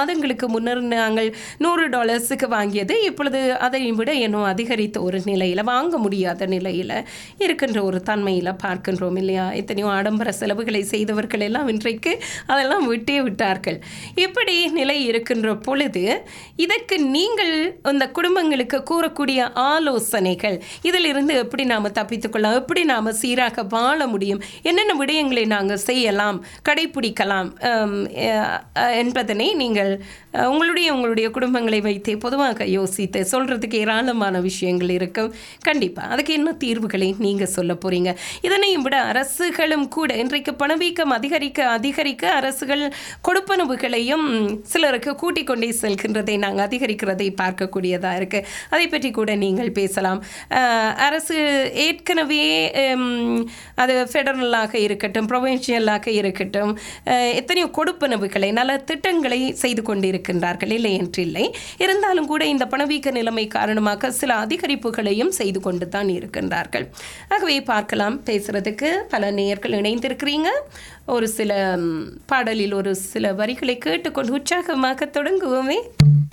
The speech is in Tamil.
மாதங்களுக்கு முன்னர் நாங்கள் நூறு டாலர்ஸுக்கு வாங்கியது இப்பொழுது அதை விட இன்னும் அதிகரித்த ஒரு நிலையில் வாங்க முடியாத நிலையில் இருக்கின்ற ஒரு தன்மையில் பார்க்கின்றோம் இல்லையா எத்தனையோ ஆடம்பர செலவுகளை செய்தவர்கள் எல்லாம் இன்றைக்கு அதெல்லாம் விட்டே விட்டார்கள் இப்படி நிலை இருக்கின்ற பொழுது இதற்கு நீங்கள் அந்த குடும்பங்களுக்கு கூறக்கூடிய ஆலோசனைகள் இதிலிருந்து எப்படி நாம் தப்பித்துக்கொள்ளலாம் எப்படி நாம் சீராக வாழ முடியும் என்னென்ன விடயங்களை நாங்கள் செய்யலாம் கடைப்பிடிக்கலாம் ஆம், அஹ், என்பதனை நீங்கள் அஹ், உங்களுடைய உங்களுடைய குடும்பங்களை வைத்தே பொதுவாக யோசித்து சொல்கிறதுக்கு ஏராளமான விஷயங்கள் இருக்கும் கண்டிப்பாக அதுக்கு என்ன தீர்வுகளை நீங்கள் சொல்ல போகிறீங்க இதனையும் விட அரசுகளும் கூட இன்றைக்கு பணவீக்கம் அதிகரிக்க அதிகரிக்க அரசுகள் கொடுப்பனவுகளையும் சிலருக்கு கூட்டிக் கொண்டே செல்கின்றதை நாங்கள் அதிகரிக்கிறதை பார்க்கக்கூடியதாக இருக்குது அதை பற்றி கூட நீங்கள் பேசலாம் அஹ், அரசு ஏற்கனவே ஹம், அது ஃபெடரலாக இருக்கட்டும் ப்ரொவின்ஷியலாக இருக்கட்டும் அஹ், எத்தனையோ கொடுப்பனவுகளை நல்ல திட்டங்களை செய்து கொண்டிருக்கின்றார்கள் இல்லை என்றில்லை இருந்தாலும் கூட இந்த பணவீக்க நிலைமை காரணமாக சில அதிகரிப்புகளையும் செய்து கொண்டு தான் இருக்கின்றார்கள் ஆகவே பார்க்கலாம் பேசுறதுக்கு பல நேயர்கள் இணைந்திருக்கிறீங்க ஒரு சில ம், பாடலில் ஒரு சில வரிகளை கேட்டுக்கொண்டு உற்சாகமாக தொடங்குவோமே